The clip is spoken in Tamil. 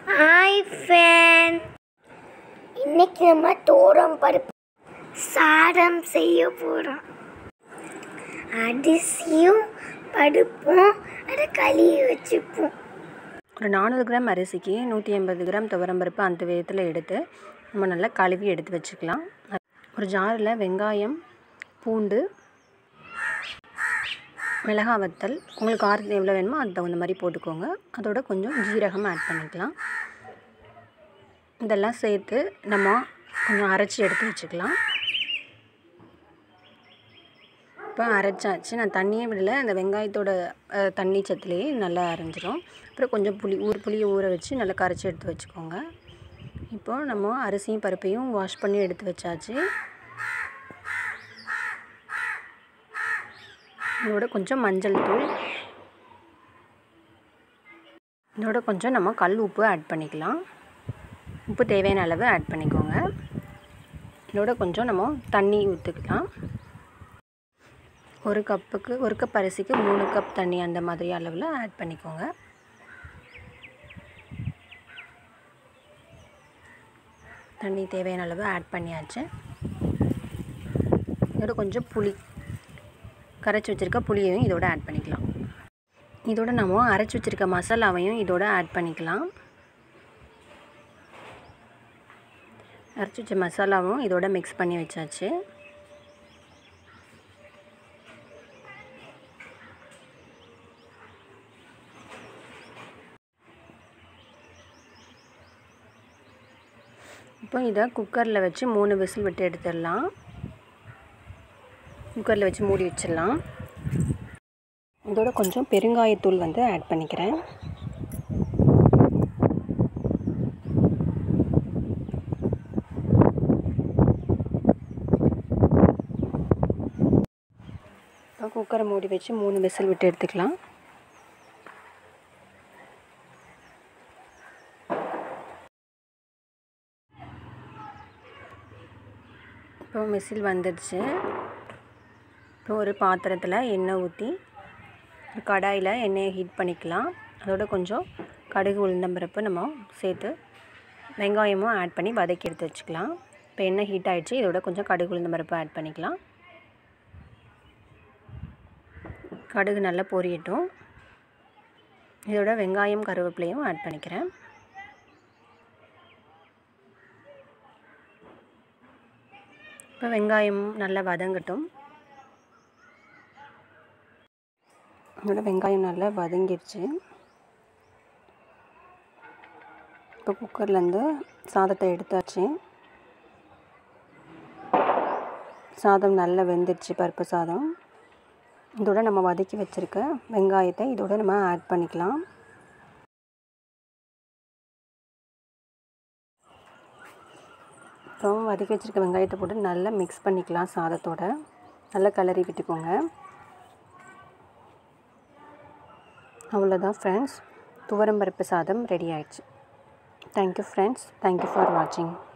ஹாய் ஃபேன் இன்னைக்கு நம்ம தோரம் பருப்பு சாதம் செய்ய போகிறோம் அரிசியும் பருப்பும் அதை கழுவி வச்சுப்போம் ஒரு நானூறு கிராம் அரிசிக்கு நூற்றி எண்பது கிராம் துவரம்பருப்பு அந்த விதத்தில் எடுத்து நம்ம நல்லா கழுவி எடுத்து வச்சுக்கலாம் ஒரு ஜாரில் வெங்காயம் பூண்டு மிளகாய் வத்தல் உங்களுக்கு காரத்து எவ்வளோ வேணுமோ அதுக்கு தகுந்த மாதிரி போட்டுக்கோங்க அதோட கொஞ்சம் ஜீரகம் ஆட் பண்ணிக்கலாம் இதெல்லாம் சேர்த்து நம்ம கொஞ்சம் அரைச்சி எடுத்து வச்சுக்கலாம் இப்போ அரைச்சாச்சு நான் தண்ணியே விடல அந்த வெங்காயத்தோட அஹ், தண்ணி சத்துலேயே நல்லா அரைஞ்சிரும் அப்புறம் கொஞ்சம் புளி ஊர் புளியை ஊற வச்சு நல்லா கரைச்சி எடுத்து வச்சுக்கோங்க இப்போ நம்ம அரிசியும் பருப்பையும் வாஷ் பண்ணி எடுத்து வச்சாச்சு இதோட கொஞ்சம் மஞ்சள் தூள் இதோட கொஞ்சம் நம்ம கல் உப்பு ஆட் பண்ணிக்கலாம் உப்பு தேவையான அளவு ஆட் பண்ணிக்கோங்க இதோட கொஞ்சம் நம்ம தண்ணி ஊற்றிக்கலாம் ஒரு கப்புக்கு ஒரு கப் அரிசிக்கு மூணு கப் தண்ணி அந்த மாதிரி அளவில் ஆட் பண்ணிக்கோங்க தண்ணி தேவையான அளவு ஆட் பண்ணியாச்சு இதோட கொஞ்சம் புளி கரைச்சி வச்சுருக்க புளியையும் இதோட ஆட் பண்ணிக்கலாம் இதோட நம்ம அரைச்சி வச்சுருக்க மசாலாவையும் இதோட ஆட் பண்ணிக்கலாம் அரைச்சி வச்ச மசாலாவும் இதோட மிக்ஸ் பண்ணி வச்சாச்சு இப்போ இதை குக்கரில் வச்சு மூணு விசில் விட்டு எடுத்துடலாம் குக்கரில் வச்சு மூடி வச்சிடலாம் இதோட கொஞ்சம் பெருங்காயத்தூள் வந்து ஆட் பண்ணிக்கிறேன் இப்போ குக்கரை மூடி வச்சு மூணு விசில் விட்டு எடுத்துக்கலாம் இப்போ மிசில் வந்துடுச்சு இப்போ ஒரு பாத்திரத்தில் எண்ணெய் ஊற்றி ஒரு கடாயில் எண்ணெயை ஹீட் பண்ணிக்கலாம் அதோட கொஞ்சம் கடுகு உளுந்தம்பருப்பு நம்ம சேர்த்து வெங்காயமும் ஆட் பண்ணி வதக்கி எடுத்து வச்சுக்கலாம் இப்போ எண்ணெய் ஹீட் ஆகிடுச்சு இதோட கொஞ்சம் கடுகு உளுந்தம்பருப்பு ஆட் பண்ணிக்கலாம் கடுகு நல்லா பொரியட்டும் இதோட வெங்காயம் கருவேப்பிலையும் ஆட் பண்ணிக்கிறேன் இப்போ வெங்காயம் நல்லா வதங்கட்டும் அதோட வெங்காயம் நல்லா வதங்கிடுச்சு இப்போ குக்கர்லேருந்து சாதத்தை எடுத்தாச்சு சாதம் நல்லா வெந்துடுச்சு பருப்பு சாதம் இதோட நம்ம வதக்கி வச்சுருக்க வெங்காயத்தை இதோட நம்ம ஆட் பண்ணிக்கலாம் இப்போ வதக்கி வச்சுருக்க வெங்காயத்தை போட்டு நல்லா மிக்ஸ் பண்ணிக்கலாம் சாதத்தோட நல்லா கிளறி விட்டுக்கோங்க அவ்வளோதான் ஃப்ரெண்ட்ஸ் துவரம்பருப்பு சாதம் ரெடி ஆயிடுச்சு தேங்க்யூ ஃப்ரெண்ட்ஸ் தேங்க்யூ ஃபார் வாட்சிங்